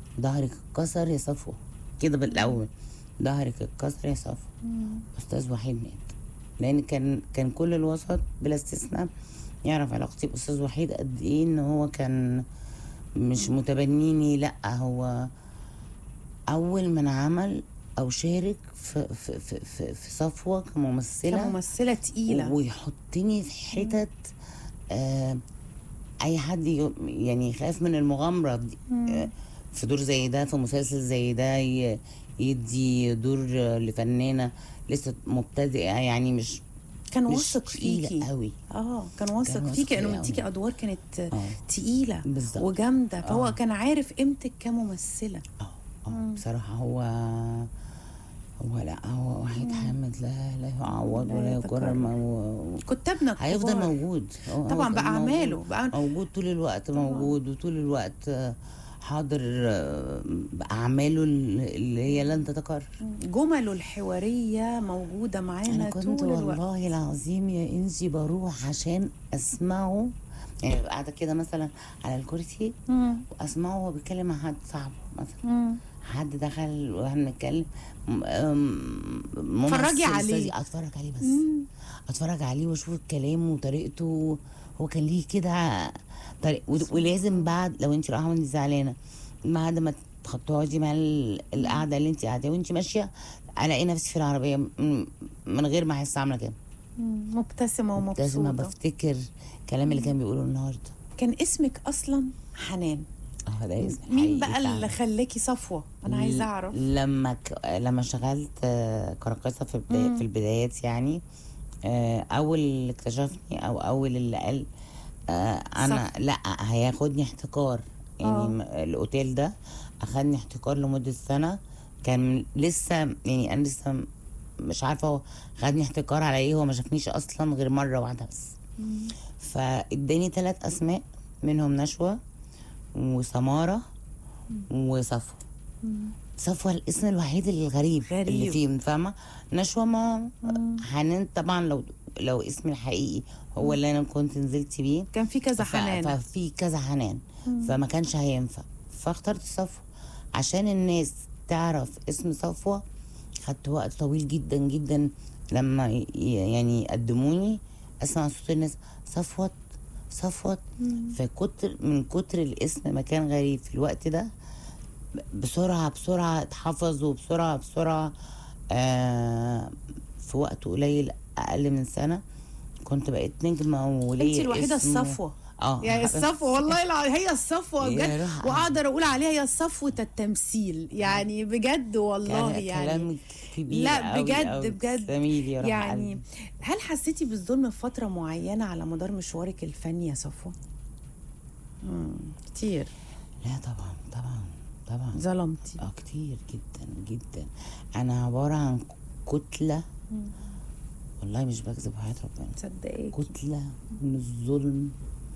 ظهرك اتكسر يا صفوه كده بالاول ظهرك اتكسر يا صفوه استاذ وحيد مات لان كان كان كل الوسط بلا استثناء يعرف علاقتي باستاذ وحيد قد ايه ان هو كان مش متبنيني لا هو اول من عمل او شارك في في في في, في صفوه كممثله كممثله تقيله ويحطني في حتت آه اي حد ي- يعني يخاف من المغامره دي آه في دور زي ده في مسلسل زي ده ي- يدي دور آه، لفنانه لسه مبتدئه يعني مش كان مش واثق تقيلة فيكي قوي اه كان كان واثق واثق فيكي انه فيا مديكي أوي. ادوار كانت آه. تقيله بالظبط. وجامده فهو آه. كان عارف قيمتك كممثله اه اه بصراحه هو هو لا هو وحيد حامد لا لا يعوض لا ولا يتكرر. يكرم و- كتابنا هيفضل الكبار. موجود هو طبعا هيفضل بأعماله، موجود. بأعمال- موجود طول الوقت موجود وطول الوقت آه، حاضر آه، بأعماله اللي هي لن تتكرر جمله الحواريه موجوده معانا أنا كنت طول الوقت والله العظيم يا إنجي بروح عشان أسمعه يعني ببقى قاعدة كده مثلا على الكرسي مم. وأسمعه وهو بيتكلم مع حد صاحبه مثلا مم. حد دخل واحنا بنتكلم م- أم- ممثل اتفرجي عليه. أستاذي، اتفرج عليه بس اتفرج عليه واشوف الكلام وطريقته هو كان ليه كده طريق ود- ولازم بعد لو انت رايحه وانت زعلانه بعد ما تقعدي مع ال- القعده اللي انت قاعده وانت ماشيه الاقي نفسي في العربيه م- من غير ما احس عامله كده مم. مبتسمه لازم ومبسوطه بفتكر الكلام اللي كان بيقوله النهارده كان اسمك اصلا حنان اه ده اسم مين حقيقي بقى اللي فعلا. خلاكي صفوه انا عايزه اعرف لما ك... لما اشتغلت آه، كراقصه في البداية في البدايات يعني آه، اول اللي اكتشفني او اول اللي قال آه، انا لا هياخدني احتكار يعني آه. م- الاوتيل ده اخدني احتكار لمده سنه كان لسه يعني انا لسه م- مش عارفه هو خدني احتكار على ايه هو ما شافنيش اصلا غير مره واحده بس فاداني ثلاث اسماء منهم نشوه وسماره وصفوه صفوة الاسم الوحيد الغريب غريب. اللي فيه فاهمة نشوة ما حنان طبعا لو لو اسمي الحقيقي هو اللي انا كنت نزلت بيه كان في كذا ف- حنان ففي كذا حنان فما كانش هينفع فاخترت صفوة عشان الناس تعرف اسم صفوة خدت وقت طويل جدا جدا لما ي- يعني يقدموني اسمع صوت الناس صفوت صفوت فكتر من كتر الاسم ما كان غريب في الوقت ده بسرعة بسرعة اتحفظ وبسرعة بسرعة آه في وقت قليل أقل من سنة كنت بقيت نجمة وليا انت الوحيده اسم و- الصفوه اه يعني الصفوه والله الع... هي الصفوه يا بجد روح. واقدر اقول عليها هي صفوه التمثيل يعني بجد والله كلام- يعني كلام كبير لا أوي بجد أوي. بجد تسلمي لي يا روح يعني قلبي. هل حسيتي بالظلم في فتره معينه على مدار مشوارك الفني يا صفوه؟ مم، كتير لا طبعا طبعا طبعا ظلمتي اه كتير جدا جدا انا عبارة عن كتلة والله مش بكذب وحياة ربنا تصدقي كتلة من الظلم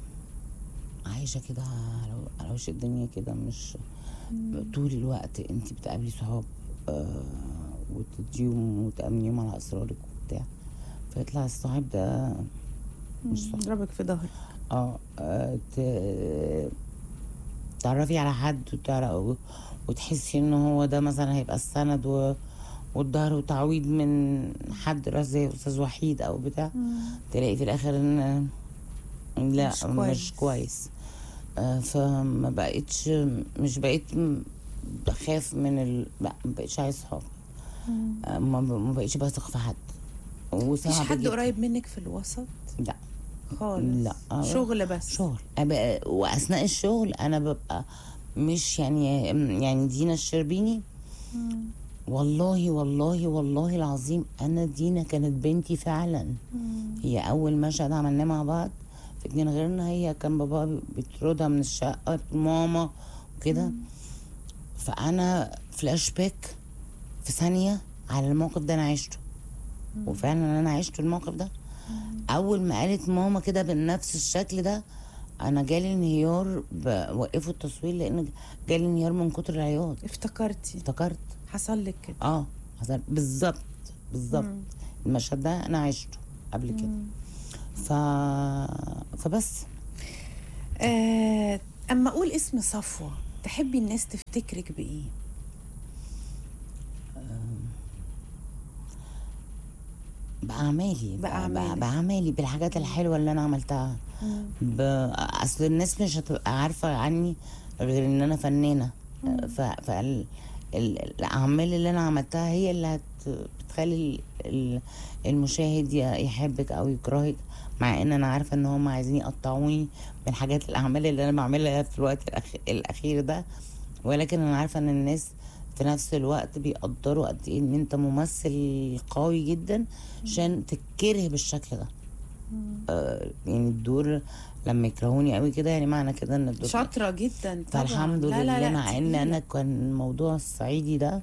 عايشة كده على على وش الدنيا كده مش طول الوقت انت بتقابلي صحاب آه وتديهم وتأمنيهم على أسرارك وبتاع فيطلع الصاحب ده مش صاحب ضربك في ظهرك اه آه، ت- تعرفي على حد وتعرف وتحسي ان هو ده مثلا هيبقى السند و... والظهر وتعويض من حد راس زي استاذ وحيد او بتاع تلاقي في الاخر ان لا مش مش كويس. كويس, مش كويس. آه فما بقتش مش بقيت م- بخاف من ال... لا ما بقتش عايز صحاب آه ما, ب- ما بقتش بثق في حد مفيش وصعب حد جدا. قريب منك في الوسط لا خالص لا. آه. شغل بس شغل أبقى واثناء الشغل انا ببقى مش يعني يعني دينا الشربيني والله والله والله العظيم انا دينا كانت بنتي فعلا هي اول مشهد عملناه مع بعض في اتنين غيرنا هي كان بابا بيطردها من الشقه ماما وكده فانا فلاش باك في ثانيه على الموقف ده انا عشته وفعلا انا عشت الموقف ده اول ما قالت ماما كده بنفس الشكل ده انا جالي انهيار ب- وقفوا التصوير لان جالي انهيار من كتر العياط افتكرتي افتكرت حصل لك كده اه حصل بالظبط بالظبط المشهد ده انا عشته قبل كده ف فبس آه اما اقول اسم صفوه تحبي الناس تفتكرك بايه باعمالي بأعمالك. ب- باعمالي بالحاجات الحلوه اللي انا عملتها ب... اصل الناس مش هتبقى عارفه عني غير ان انا فنانه ف... فال... ال- الاعمال اللي انا عملتها هي اللي هت... بتخلي ال- ال- المشاهد ي- يحبك او يكرهك مع ان انا عارفه ان هم عايزين يقطعوني من حاجات الاعمال اللي انا بعملها في الوقت الأخ... الاخير ده ولكن انا عارفه ان الناس في نفس الوقت بيقدروا قد ايه ان انت ممثل قوي جدا عشان تتكره بالشكل ده آه يعني الدور لما يكرهوني قوي كده يعني معنى كده ان الدور شاطره جدا طبعا فالحمد لا لا لله لا مع ان تقيلة. انا كان الموضوع الصعيدي ده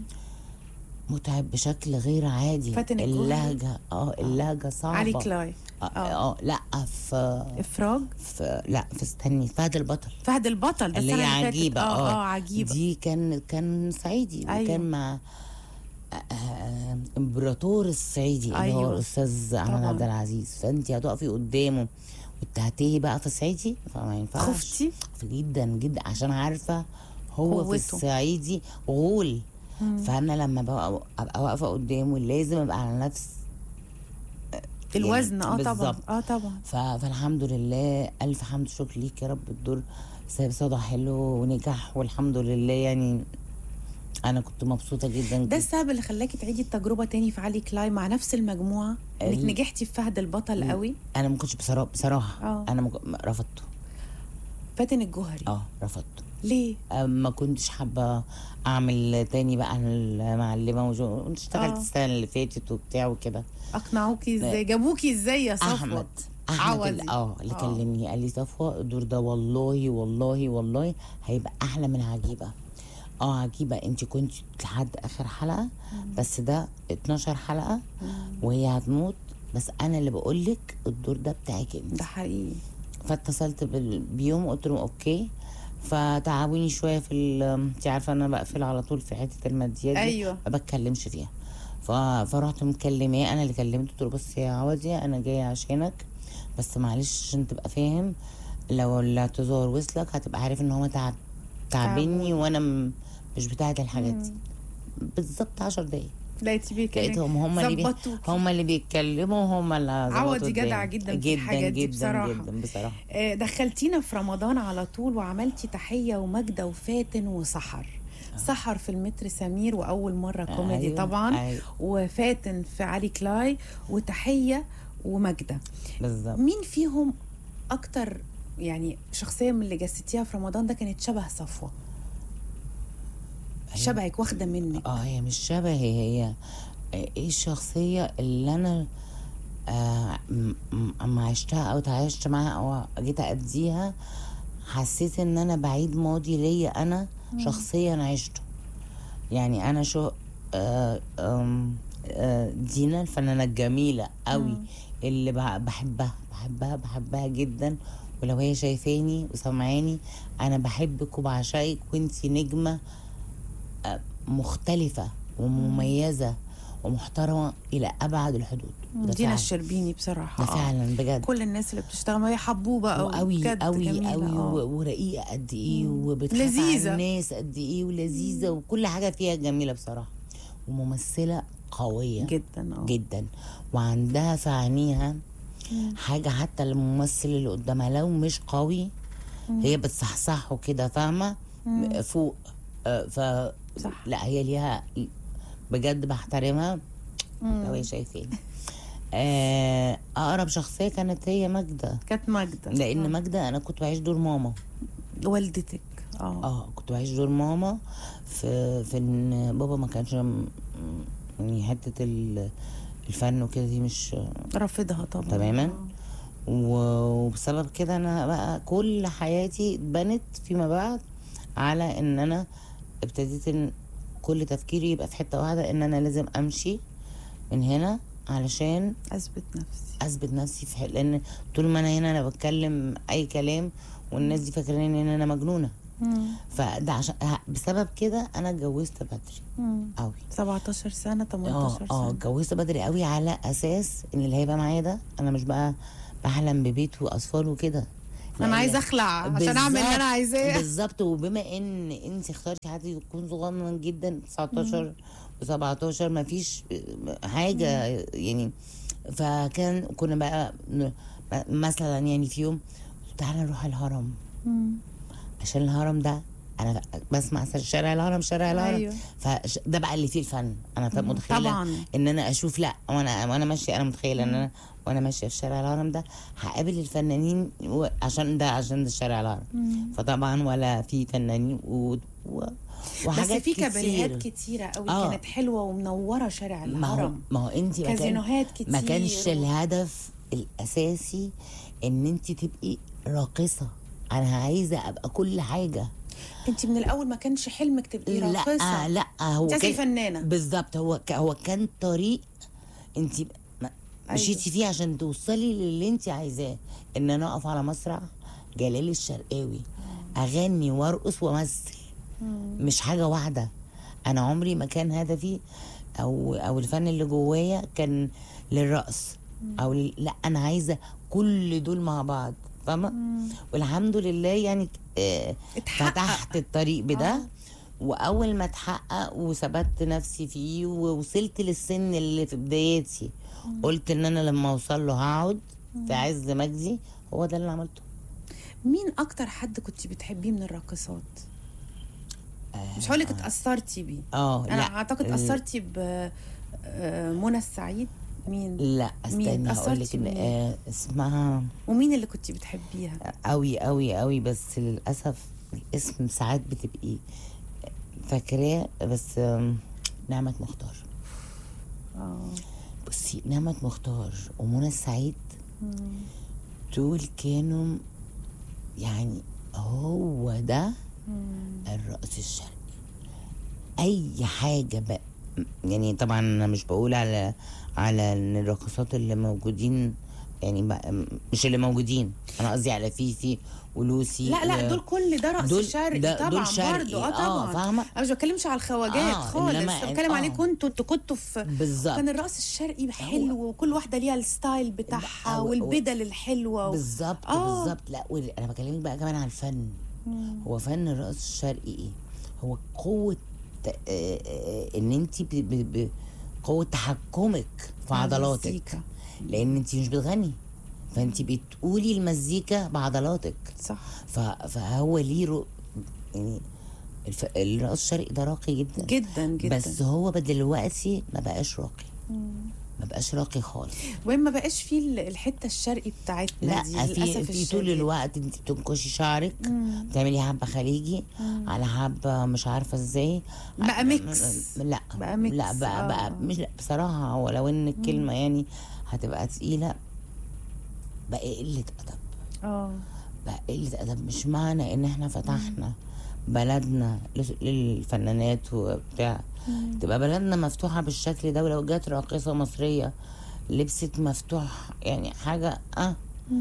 متعب بشكل غير عادي فاتن الجوهري؟ اللهجه اه اللهجه صعبه علي كلاي اه, آه لا في افراج في لا في استني فهد البطل فهد البطل ده اللي السنه هي اللي فاتت. عجيبه اه اه عجيبه دي كان كان صعيدي أيوة. وكان مع آه، آه، امبراطور الصعيدي اللي هو أيوة. الاستاذ احمد طبعاً. عبد العزيز فانت هتقفي قدامه وتهتهي بقى في صعيدي فما ينفعش خفتي؟ خفت جدا جدا عشان عارفه هو قوته. في الصعيدي غول فانا لما بقى ابقى واقفه قدامه لازم ابقى على نفس الوزن اه طبعا بالظبط. اه طبعا ف- فالحمد لله الف حمد شكر ليك يا رب الدور ساب صدى حلو ونجح والحمد لله يعني انا كنت مبسوطه جدا ده جدا السبب اللي خلاكي تعيدي التجربه تاني في علي كلاي مع نفس المجموعه انك ال- نجحتي في فهد البطل قوي انا ما كنتش بصراحه بصراحه آه. انا ما ك- ما- رفضته فاتن الجوهري اه رفضته ليه آه، ما كنتش حابه اعمل تاني بقى المعلمه وجو اشتغلت آه. السنه اللي فاتت وبتاع وكده اقنعوكي ازاي جابوكي ازاي يا صفوه احمد احمد عوضي. اللي- اه اللي آه. كلمني قال لي صفوه الدور ده والله والله والله هيبقى احلى من عجيبه اه عجيبه انت كنت لحد اخر حلقه بس ده 12 حلقه وهي هتموت بس انا اللي بقول لك الدور ده بتاعك انت ده حقيقي فاتصلت بال- بيوم قلت لهم اوكي فتعبوني شويه في ال- انت عارفه انا بقفل على طول في حته الماديات دي أيوة. ما بتكلمش فيها ف... فرحت مكلماه انا اللي كلمته قلت له بص يا عوضي انا جايه عشانك بس معلش عشان تبقى فاهم لو الاعتذار وصلك هتبقى عارف ان هو تعب تعبني وانا م... مش بتاعه الحاجات دي بالظبط 10 دقايق لقيتي بيكلمك لقيتهم هم اللي بي... ظبطوكي. هم اللي بيتكلموا هم اللي عوضي ظبطوا جدع الدنيا. جدا في الحاجات دي جدا بصراحة. جدا بصراحه آه، دخلتينا في رمضان على طول وعملتي تحية ومجدة وفاتن وسحر سحر في المتر سمير وأول مرة كوميدي أيوة، طبعا أيوة. وفاتن في علي كلاي وتحية ومجدة بالظبط مين فيهم أكتر يعني شخصية من اللي جسدتيها في رمضان ده كانت شبه صفوة شبهك واخدة منك اه هي مش شبهي هي ايه الشخصية اللي انا آه م- م- اما عشتها او تعايشت معاها او جيت اديها حسيت ان انا بعيد ماضي ليا انا شخصيا عشته يعني انا شو آه آم، آه دينا الفنانة الجميلة قوي اللي بح- بحبها بحبها بحبها جدا ولو هي شايفاني وسامعاني انا بحبك وبعشقك وانتي نجمة مختلفة ومميزة ومحترمة إلى أبعد الحدود ده دينا فعلا الشربيني بصراحة ده آه. فعلا بجد كل الناس اللي بتشتغل ما هي حبوبة أو وقوي بجد قوي جميلة، قوي آه. و- ورقيقة قد إيه وبتخاف لذيذة. على الناس قد إيه ولذيذة وكل حاجة فيها جميلة بصراحة وممثلة قوية جدا اه جدا وعندها في عينيها حاجة حتى الممثل اللي قدامها لو مش قوي هي بتصحصحه كده فاهمة فوق آه، ف صح. لا هي ليها بجد بحترمها لو هي شايفين آه، اقرب شخصيه كانت هي ماجده كانت ماجدة لان آه. ماجده انا كنت بعيش دور ماما والدتك اه اه كنت بعيش دور ماما في في ان بابا ما كانش م- يعني حته ال- الفن وكده دي مش رافضها طبعا تماما آه. و- وبسبب كده انا بقى كل حياتي اتبنت فيما بعد على ان انا ابتديت ان كل تفكيري يبقى في حته واحده ان انا لازم امشي من هنا علشان اثبت نفسي اثبت نفسي في حل لان طول ما انا هنا انا بتكلم اي كلام والناس دي فاكرين ان انا مجنونه فده عشان بسبب كده انا اتجوزت بدري قوي 17 سنه اه 18 اه سنه اتجوزت بدري قوي على اساس ان اللي هيبقى معايا ده انا مش بقى بحلم ببيت واطفال وكده انا عايزه اخلع عشان اعمل اللي انا بالظبط- عايزاه بالظبط وبما ان انت اخترتي حد يكون صغنن جدا 19 و17 ما فيش حاجه يعني فكان كنا بقى ن- مثلا يعني في يوم تعالى نروح الهرم عشان الهرم ده انا بسمع شارع الهرم شارع الهرم أيوة. فده بقى اللي فيه الفن انا طب متخيله طبعاً. ان انا اشوف لا وانا وانا ماشيه انا متخيله ان انا وانا ماشيه في شارع الهرم ده هقابل الفنانين و- عشان ده عشان ده شارع الهرم فطبعا ولا في فنانين و... و... بس وحاجات في كاباريهات كتير. كتيره قوي آه. كانت حلوه ومنوره شارع ما هو الهرم ما هو انت ما كان- كازينوهات كتير ما كانش و- الهدف الاساسي ان انت تبقي راقصه انا عايزه ابقى كل حاجه انت من الاول ما كانش حلمك تبقي راقصه لا لا هو انت عايزة كان فنانة. بالظبط هو ك- هو كان طريق انت ما- أيوة. مشيتي فيه عشان توصلي للي انت عايزاه ان انا اقف على مسرح جلال الشرقاوي اغني وارقص وامثل مش حاجه واحده انا عمري ما كان هدفي او او الفن اللي جوايا كان للرقص او لل... لا انا عايزه كل دول مع بعض فاهمه والحمد لله يعني آه اتحقق. فتحت الطريق بده آه. واول ما اتحقق وثبت نفسي فيه ووصلت للسن اللي في بداياتي قلت ان انا لما اوصل له هقعد في عز مجدي هو ده اللي عملته مين اكتر حد كنت بتحبيه من الراقصات مش هقول لك اتاثرتي بيه اه انا لا اعتقد ال- اثرتي ب آه، منى السعيد مين لا مين؟ استنى هقول لك أثرتي ان بمين؟ آه اسمها ومين اللي كنت بتحبيها قوي قوي قوي بس للاسف الاسم ساعات بتبقي فاكراه بس آم، نعمة مختار اه بصي نعمة مختار ومنى السعيد دول كانوا يعني هو ده الرقص الشرقي اي حاجه بقى يعني طبعا انا مش بقول على على ان الراقصات اللي موجودين يعني بقى مش اللي موجودين انا قصدي على فيفي ولوسي لا لا و- دول كل ده رقص دول- شرقي ده- طبعا دول شرقي. برضه اه آه، طبعا فاهمة؟ انا مش بتكلمش على الخواجات آه، خالص إنما- انا بتكلم آه. عليكم انتوا انتوا كنتوا في بالظبط كان الرقص الشرقي حلو وكل واحده ليها الستايل بتاعها هو- والبدل الحلوه و... بالظبط آه. بالظبط لا وال- انا بكلمك بقى كمان على الفن هو فن الرقص الشرقي ايه هو قوه آه، آه، ان انت ب... ب... ب... قوه تحكمك في مع عضلاتك المزيكا. لان انت مش بتغني فانت بتقولي المزيكا بعضلاتك صح ف... فهو ليه رو... يعني الف... الرقص الشرقي ده راقي جدا جدا جدا بس هو دلوقتي ما بقاش راقي ما بقاش راقي خالص وين ما بقاش في ال- الحته الشرقي بتاعتنا لا دي في للاسف في طول الشديد. الوقت انت بتنكشي شعرك بتعملي حبه خليجي على حبه مش عارفه ازاي بقى م- ميكس. م- لا بقى ميكس، لا بقى, آه. بقى مش لا بصراحه هو لو ان الكلمه يعني هتبقى تقيله بقى قله ادب اه بقى قله ادب مش معنى ان احنا فتحنا بلدنا لس- للفنانات وبتاع تبقى بلدنا مفتوحه بالشكل ده ولو جت راقصه مصريه لبست مفتوح يعني حاجه اه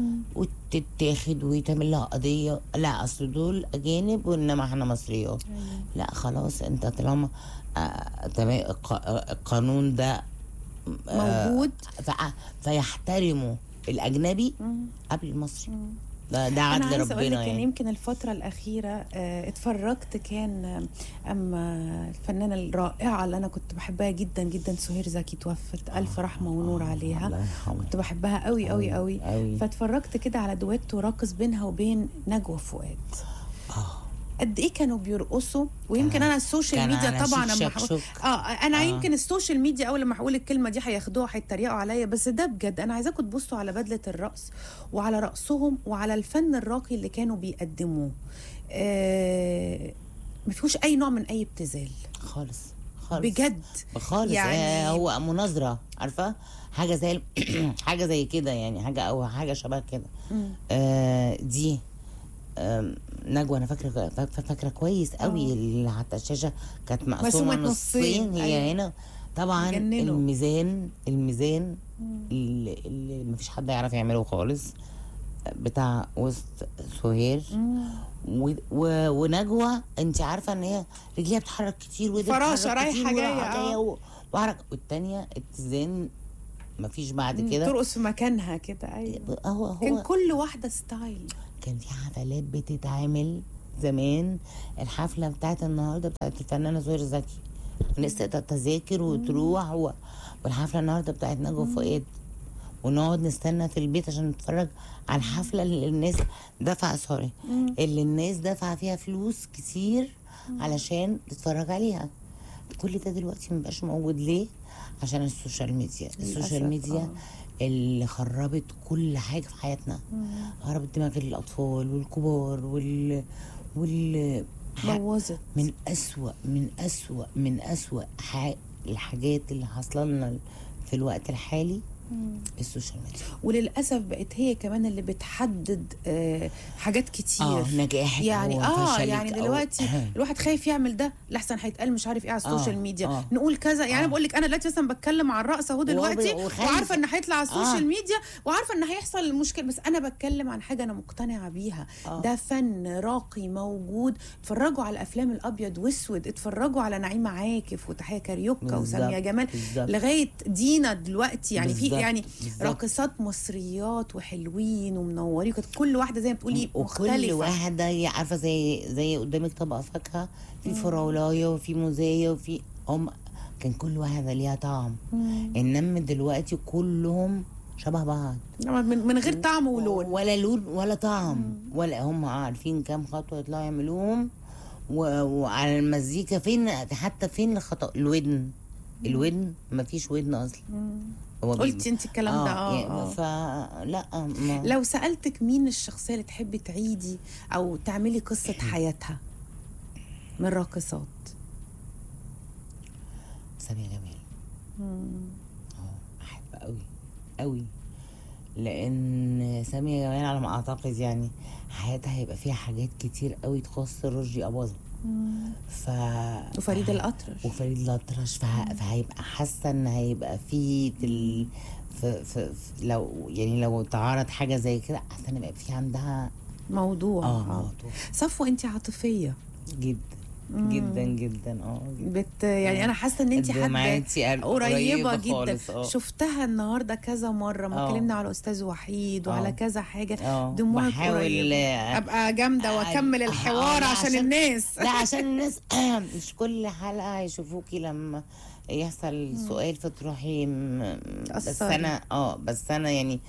وتتاخد ويتعمل لها قضيه لا اصل دول اجانب وانما احنا مصريات لا خلاص انت طالما آه تمام الق- القانون ده موجود فع- فيحترموا الاجنبي قبل المصري ده ده انا عدل عايزه اقول لك ربنا يعني يعني يمكن الفتره الاخيره آه، اتفرجت كان آه، اما الفنانه الرائعه اللي انا كنت بحبها جدا جدا سهير زكي توفت الف رحمه ونور عليها الله يرحمه كنت بحبها قوي قوي قوي أوي. فاتفرجت كده على دويتو راقص بينها وبين نجوى فؤاد آه. قد ايه كانوا بيرقصوا ويمكن كان- انا السوشيال كان ميديا على طبعا شيك لما شاك هقول- شوك. اه انا آه. آه. يمكن السوشيال ميديا اول لما هقول الكلمه دي هياخدوها هيتريقوا عليا بس ده بجد انا عايزاكم تبصوا على بدله الرقص وعلى رقصهم وعلى الفن الراقي اللي كانوا بيقدموه آه ما فيهوش اي نوع من اي ابتذال خالص خالص بجد خالص يعني- يعني هو مناظره عارفه حاجه زي ال- حاجه زي كده يعني حاجه او حاجه شبه كده آه دي آم، نجوى انا فاكره فا- فاكره كويس قوي اللي على الشاشه كانت مقسومه مقسومة نصين نصين، هي أيوة. هنا طبعا جننوا. الميزان الميزان اللي, اللي مفيش حد يعرف يعمله خالص بتاع وسط سهير و... و... ونجوى انت عارفه ان هي رجليها بتتحرك كتير ودي فراشة بتتحرك رايحة كتير جاية، ورايحة آه. و... وحرك والتانيه اتزان مفيش بعد كده ترقص في مكانها كده ايوه هو هو كان كل واحده ستايل كان في حفلات بتتعمل زمان الحفله بتاعت النهارده بتاعت الفنانه زهير زكي الناس تقطع تذاكر وتروح و... والحفله النهارده بتاعت نجوى فؤاد ونقعد نستنى في البيت عشان نتفرج على الحفله اللي الناس دفع سوري اللي الناس دفع فيها فلوس كتير علشان تتفرج عليها كل ده دلوقتي مبقاش موجود ليه عشان السوشيال ميديا السوشيال ميديا اللي خربت كل حاجه في حياتنا خربت دماغ الاطفال والكبار وال وال بوظت من أسوأ من أسوأ من أسوأ ح- الحاجات اللي حاصله لنا في الوقت الحالي السوشيال ميديا وللاسف بقت هي كمان اللي بتحدد آه حاجات كتير اه نجاحك يعني أو اه فشلك يعني أو- دلوقتي الواحد خايف يعمل ده لحسن هيتقال مش عارف ايه على السوشيال آه، ميديا آه. نقول كذا يعني آه. انا بقول لك انا دلوقتي مثلا بتكلم عن الرقص اهو دلوقتي وخايفة. وعارفه ان هيطلع على السوشيال آه. ميديا وعارفه ان هيحصل مشكله بس انا بتكلم عن حاجه انا مقتنعه بيها آه. ده فن راقي موجود اتفرجوا على افلام الابيض واسود اتفرجوا على نعيمه عاكف وتحيه كاريوكا بالظبط، وساميه جمال بالظبط. لغايه دينا دلوقتي يعني في بالظبط، يعني بالظبط. راقصات مصريات وحلوين ومنورين كانت كل واحده زي ما بتقولي وكل مختلفه واحده هي عارفه زي زي قدامك طبق فاكهه في فراولايه وفي موزايه وفي هم كان كل واحده ليها طعم انما دلوقتي كلهم شبه بعض من, من غير طعم ولون ولا لون ولا طعم ولا هم عارفين كام خطوه يطلعوا يعملوهم و... وعلى المزيكا فين حتى فين الخطا الودن الودن مفيش ودن اصلا هو بي- قلتي انت الكلام ده اه, يعني آه. فلا ما لو سالتك مين الشخصيه اللي تحبي تعيدي او تعملي قصه حياتها من الراقصات سامية جمال اه احب قوي قوي لان سامية جمال على ما اعتقد يعني حياتها هيبقى فيها حاجات كتير قوي تخص رشدي اباظة ف وفريد الأطرش. وفريد الأطرش فه... فهيبقى حاسه ان هيبقى في ال... في... في... في لو يعني لو تعرض حاجه زي كده حاسه ان يبقى في عندها موضوع اه موضوع صفوه انت عاطفيه جدا جدا جدا اه جدا. بت يعني انا حاسه ان انت حد دمعتي قريبة قريبه جدا خالص، آه. شفتها النهارده كذا مره ما آه. اتكلمنا على استاذ وحيد وعلى آه. كذا حاجه آه. دموعك بحاول، قريبه آه، ابقى جامده واكمل آه، الحوار لا، عشان الناس لا عشان الناس مش كل حلقه هيشوفوكي لما يحصل سؤال فتروحي م- بس تأثري. انا اه بس انا يعني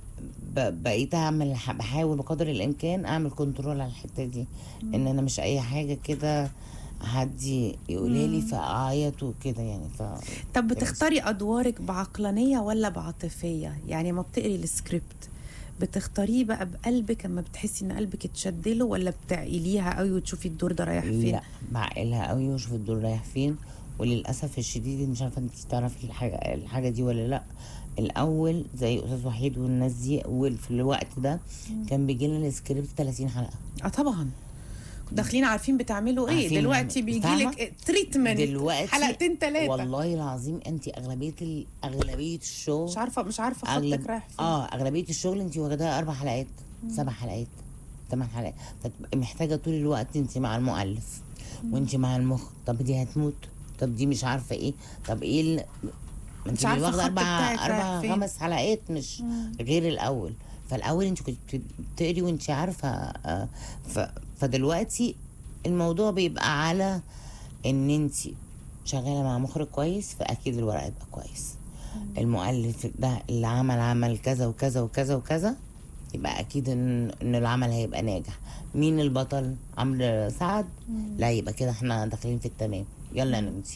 ب- بقيت اعمل ح- بحاول بقدر الامكان اعمل كنترول على الحته دي ان انا مش اي حاجه كده حد يقولها لي فاعيط وكده يعني ف طب بتختاري ادوارك بعقلانيه ولا بعاطفيه يعني ما بتقري السكريبت بتختاريه بقى بقلبك اما بتحسي ان قلبك اتشد له ولا بتعقليها قوي وتشوفي الدور ده رايح فين لا بعقلها قوي واشوف الدور رايح فين وللاسف الشديد مش عارفه انت تعرفي الحاجه الحاجه دي ولا لا الاول زي استاذ وحيد والناس دي وفي الوقت ده كان بيجي لنا السكريبت 30 حلقه اه طبعا داخلين عارفين بتعملوا ايه عارفين دلوقتي نعمل- بيجي فاهمة؟ لك تريتمنت دلوقتي حلقتين ثلاثه والله العظيم انت اغلبيه ال- اغلبيه الشغل مش عارفه مش عارفه خطك أغلب... رايح فين اه اغلبيه الشغل انت واخداها اربع حلقات سبع حلقات ثمان حلقات فتبقى محتاجه طول الوقت انت مع المؤلف وانت مع المخ طب دي هتموت طب دي مش عارفه ايه طب ايه ال... ما انت مش عارفة واخده الخط اربع بتاعك رايح اربع فين. خمس حلقات مش غير الاول فالاول انت كنت بت- بتقري وانت عارفه آه ف... فدلوقتي الموضوع بيبقى على ان انت شغاله مع مخرج كويس فاكيد الورق هيبقى كويس المؤلف ده اللي عمل عمل كذا وكذا وكذا وكذا يبقى اكيد ان ان العمل هيبقى ناجح مين البطل عمرو سعد لا يبقى كده احنا داخلين في التمام يلا نمشي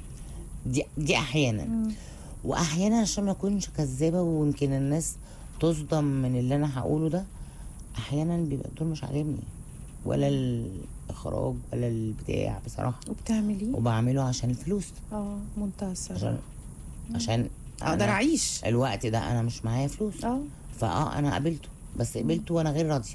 دي دي احيانا واحيانا عشان ما اكونش كذابه ويمكن الناس تصدم من اللي انا هقوله ده احيانا بيبقى الدور مش عاجبني ولا الاخراج ولا البتاع بصراحه وبتعمليه وبعمله عشان الفلوس اه منتهى السر عشان عشان اقدر أنا اعيش الوقت ده انا مش معايا فلوس اه فاه انا قابلته بس قبلته وانا غير راضيه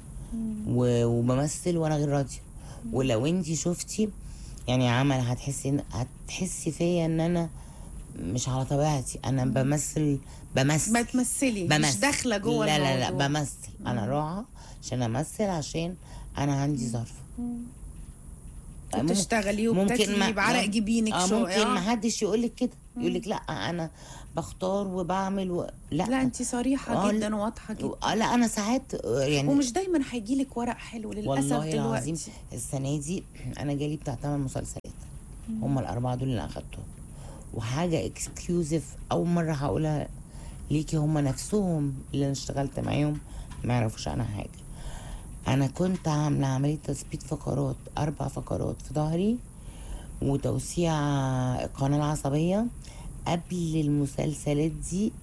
و- وبمثل وانا غير راضيه ولو انت شفتي يعني عمل هتحسي إن- هتحسي فيا ان انا مش على طبيعتي انا بمثل بمثل بتمثلي مش بمثل داخله جوه لا لا لا الموضوع. بمثل انا راعى عشان امثل عشان انا عندي ظرف وتشتغلي ممكن وبتاكلي ما- بعرق آه. جبينك اه شو ممكن ما آه. حدش يقول لك كده يقول لك لا انا بختار وبعمل و... لا لا انت صريحه آه، جدا وواضحه جدا آه، لا انا ساعات آه، يعني ومش دايما هيجيلك ورق حلو للاسف والله دلوقتي العظيم السنه دي انا جالي بتاع ثمان مسلسلات هم الاربعه دول اللي اخدتهم وحاجه اكسكلوزيف اول مره هقولها ليكي هم نفسهم اللي انا اشتغلت معاهم ما يعرفوش عنها حاجه انا كنت عامله عمليه تثبيت فقرات اربع فقرات في ظهري وتوسيع القناه العصبيه قبل المسلسلات دي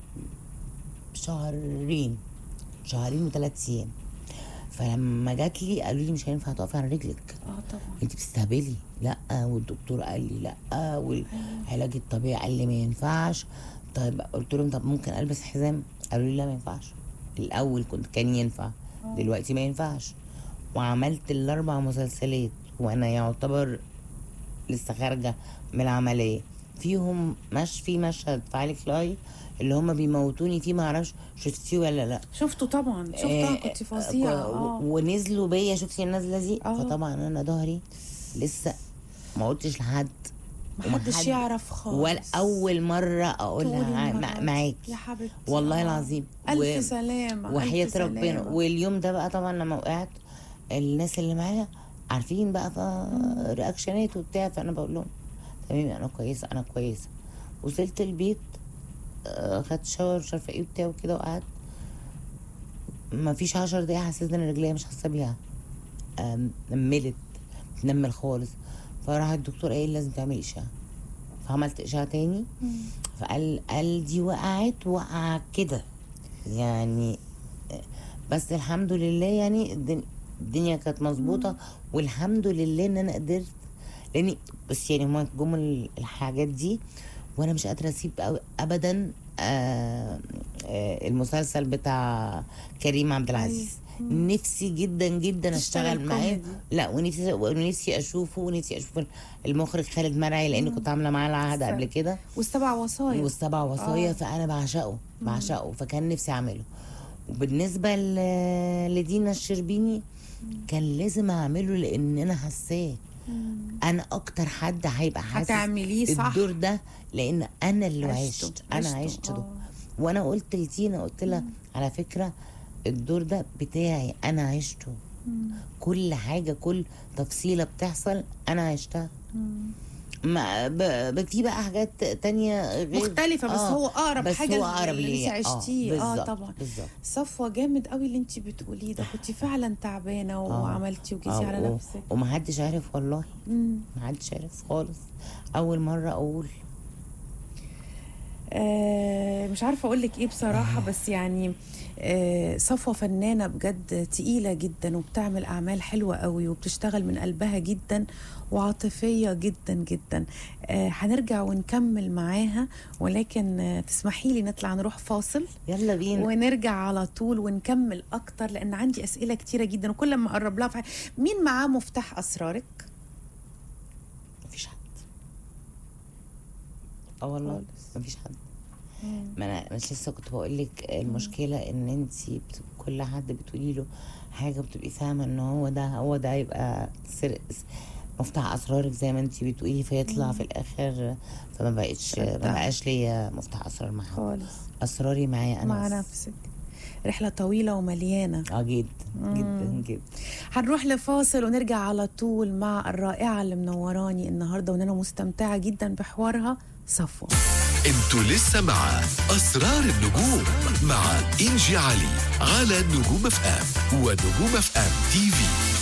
بشهرين شهرين وثلاث ايام فلما جات لي قالوا لي مش هينفع تقفي على رجلك اه طبعا انت بتستهبلي لا والدكتور قال لي لا والعلاج الطبيعي قال لي ما ينفعش طيب قلت لهم طب ممكن البس حزام قالوا لي لا ما ينفعش الاول كنت كان ينفع دلوقتي ما ينفعش وعملت الاربع مسلسلات وانا يعتبر لسه خارجه من العمليه فيهم مش في مشهد في علي كلاي اللي هم بيموتوني فيه ما اعرفش شفتيه ولا لا شفته طبعا شفتها كنت فظيعه و- اه ونزلوا بيا شفتي النازله دي آه. فطبعا انا ظهري لسه ما قلتش لحد محدش ومحد- يعرف خالص ولا اول مره تقولي اقولها المرة مع- دي. معاكي يا حبيبتي والله آه. العظيم الف و- سلامه وحياة ألف ربنا سلامة. واليوم ده بقى طبعا لما وقعت الناس اللي معايا عارفين بقى ف- رياكشنات وبتاع فانا بقول لهم تمام انا كويسه انا كويسه وصلت البيت آه، خدت شاور مش عارفه ايه وبتاع وكده وقعدت ما فيش عشر دقايق حسيت ان رجليا مش حاسه بيها آم، نملت تنمل خالص فراح الدكتور قال لازم تعملي اشعه فعملت اشعه تاني فقال قال دي وقعت وقع كده يعني بس الحمد لله يعني الدن- الدنيا كانت مظبوطه والحمد لله ان انا قدرت لاني بس يعني هما جم ال- الحاجات دي وانا مش قادره اسيب أو- ابدا آه آه المسلسل بتاع كريم عبد العزيز نفسي جدا جدا تشتغل اشتغل معاه كوميدي. لا ونفسي ونفسي اشوفه ونفسي اشوف المخرج خالد مرعي لاني كنت عامله معاه العهد قبل كده والسبع وصايا والسبع وصايا آه. فانا بعشقه بعشقه فكان نفسي اعمله وبالنسبه ل- لدينا الشربيني كان لازم اعمله لان انا حاساه انا اكتر حد هيبقى حاسس هتعمليه صح. الدور ده لان انا اللي عشته، عشت انا عشته، عشت ده آه. وانا قلت لتينا قلت لها على فكره الدور ده بتاعي انا عشته كل حاجه كل تفصيله بتحصل انا عشتها ما ب... ب- في بقى حاجات تانية غير مختلفة، بس هو أقرب بس حاجة هو أقرب اللي ليا. لسه عشتيه. آه، بالظبط، طبعا. بالظبط صفوة جامد قوي اللي انت بتقوليه ده كنت فعلا تعبانة آه. وعملتي وجيتي آه، على و- نفسك ومحدش عارف والله مم. محدش عارف خالص اول مره اقول آه مش عارفه اقول لك ايه بصراحه بس يعني آه صفوه فنانه بجد تقيله جدا وبتعمل اعمال حلوه قوي وبتشتغل من قلبها جدا وعاطفيه جدا جدا آه هنرجع ونكمل معاها ولكن آه تسمحي لي نطلع نروح فاصل يلا بينا ونرجع على طول ونكمل اكتر لان عندي اسئله كتيره جدا وكل ما اقرب لها في ح- مين معاه مفتاح اسرارك مفيش حد اه والله خالص. مفيش حد ما انا مش لسه كنت بقول لك المشكله ان انت بت... كل حد بتقولي له حاجه بتبقي فاهمه ان هو ده هو ده هيبقى سر... مفتاح اسرارك زي ما انت بتقولي فيطلع في الاخر فما بقتش ما فتح. بقاش ليا مفتاح اسرار مع حد خالص اسراري معايا انا مع بس. نفسك رحله طويله ومليانه اه جدا جدا جدا هنروح لفاصل ونرجع على طول مع الرائعة اللي منوراني النهاردة وأنا مستمتعة جدا بحوارها صفوة انتوا لسه مع اسرار النجوم مع انجي علي على نجوم اف ام ونجوم اف ام تي في